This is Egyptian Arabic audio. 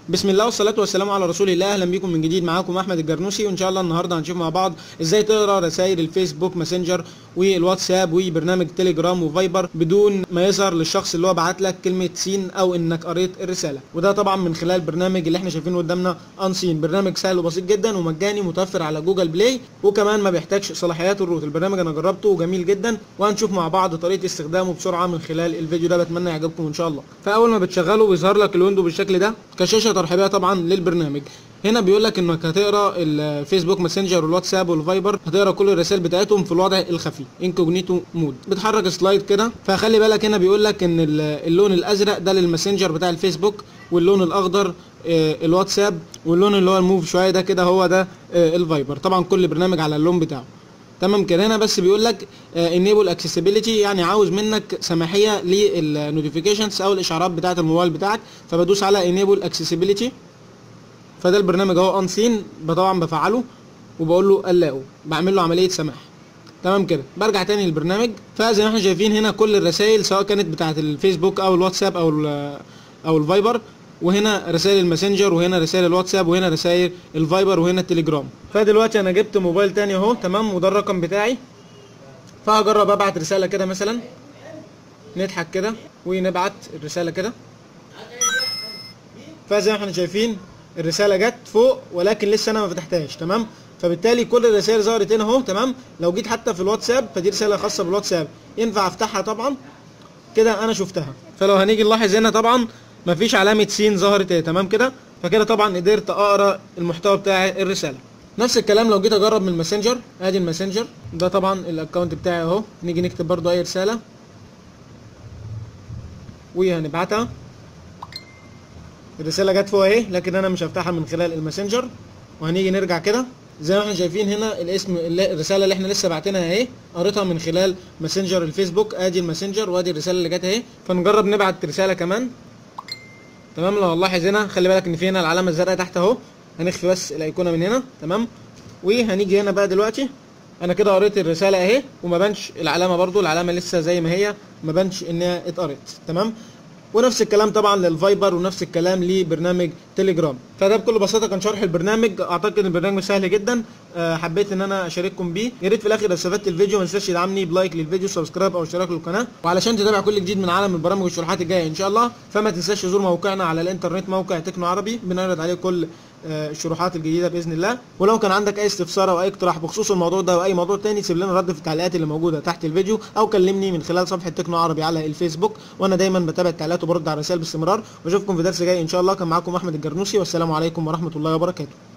بسم الله والصلاة والسلام على رسول الله اهلا بيكم من جديد معاكم احمد الجرنوسي وان شاء الله النهارده هنشوف مع بعض ازاي تقرا رسائل الفيسبوك ماسنجر والواتساب وبرنامج تليجرام وفايبر بدون ما يظهر للشخص اللي هو بعت لك كلمة سين او انك قريت الرسالة وده طبعا من خلال البرنامج اللي احنا شايفينه قدامنا انسين برنامج سهل وبسيط جدا ومجاني متوفر على جوجل بلاي وكمان ما بيحتاجش صلاحيات الروت البرنامج انا جربته وجميل جدا وهنشوف مع بعض طريقة استخدامه بسرعة من خلال الفيديو ده بتمنى يعجبكم ان شاء الله فاول ما بتشغله بيظهر لك الويندو بالشكل ده كشاشة ترحيبية طبعا للبرنامج هنا بيقول لك انك هتقرا الفيسبوك ماسنجر والواتساب والفايبر هتقرا كل الرسائل بتاعتهم في الوضع الخفي انكوجنيتو مود بتحرك سلايد كده فخلي بالك هنا بيقول لك ان اللون الازرق ده للماسنجر بتاع الفيسبوك واللون الاخضر الواتساب واللون اللي هو الموف شويه ده كده هو ده الفايبر طبعا كل برنامج على اللون بتاعه تمام كده هنا بس بيقول لك انيبل اكسسبيليتي يعني عاوز منك سماحيه للنوتيفيكيشنز او الاشعارات بتاعه الموبايل بتاعك فبدوس على انيبل اكسسبيليتي فده البرنامج اهو انسين طبعا بفعله وبقول له قلقه بعمل له عمليه سماح تمام كده برجع تاني للبرنامج فزي ما احنا شايفين هنا كل الرسائل سواء كانت بتاعه الفيسبوك او الواتساب او او الفايبر وهنا رسائل الماسنجر وهنا رسائل الواتساب وهنا رسائل الفايبر وهنا التليجرام فدلوقتي انا جبت موبايل تاني اهو تمام وده الرقم بتاعي فهجرب ابعت رساله كده مثلا نضحك كده ونبعت الرساله كده فزي ما احنا شايفين الرساله جت فوق ولكن لسه انا ما فتحتهاش تمام فبالتالي كل الرسائل ظهرت هنا اهو تمام لو جيت حتى في الواتساب فدي رساله خاصه بالواتساب ينفع افتحها طبعا كده انا شفتها فلو هنيجي نلاحظ هنا طبعا مفيش علامه سين ظهرت اهي تمام كده فكده طبعا قدرت اقرا المحتوى بتاع الرساله نفس الكلام لو جيت اجرب من الماسنجر ادي الماسنجر ده طبعا الاكونت بتاعي اهو نيجي نكتب برضو اي رساله وهنبعتها الرساله جت فوق اهي لكن انا مش هفتحها من خلال الماسنجر وهنيجي نرجع كده زي ما احنا شايفين هنا الاسم الرساله اللي احنا لسه باعتينها اهي قريتها من خلال ماسنجر الفيسبوك ادي الماسنجر وادي الرساله اللي جت اهي فنجرب نبعت رساله كمان تمام لو نلاحظ هنا خلي بالك ان في هنا العلامه الزرقاء تحت اهو هنخفي بس الايقونه من هنا تمام وهنيجي هنا بقى دلوقتي انا كده قريت الرساله اهي وما بانش العلامه برضو العلامه لسه زي ما هي ما بانش انها اتقرت تمام ونفس الكلام طبعا للفايبر ونفس الكلام لبرنامج تليجرام فده بكل بساطه كان شرح البرنامج اعتقد ان البرنامج سهل جدا أه حبيت ان انا اشارككم بيه يا ريت في الاخر لو استفدت الفيديو ما تنساش تدعمني بلايك للفيديو سبسكرايب او اشتراك للقناه وعلشان تتابع كل جديد من عالم البرامج والشروحات الجايه ان شاء الله فما تنساش تزور موقعنا على الانترنت موقع تكنو عربي بنعرض عليه كل الشروحات الجديده باذن الله ولو كان عندك اي استفسار او اي اقتراح بخصوص الموضوع ده او اي موضوع تاني سيب لنا رد في التعليقات اللي موجوده تحت الفيديو او كلمني من خلال صفحه تكنو عربي على الفيسبوك وانا دايما بتابع التعليقات وبرد على الرسائل باستمرار واشوفكم في درس جاي ان شاء الله كان معاكم احمد الجرنوسي والسلام عليكم ورحمه الله وبركاته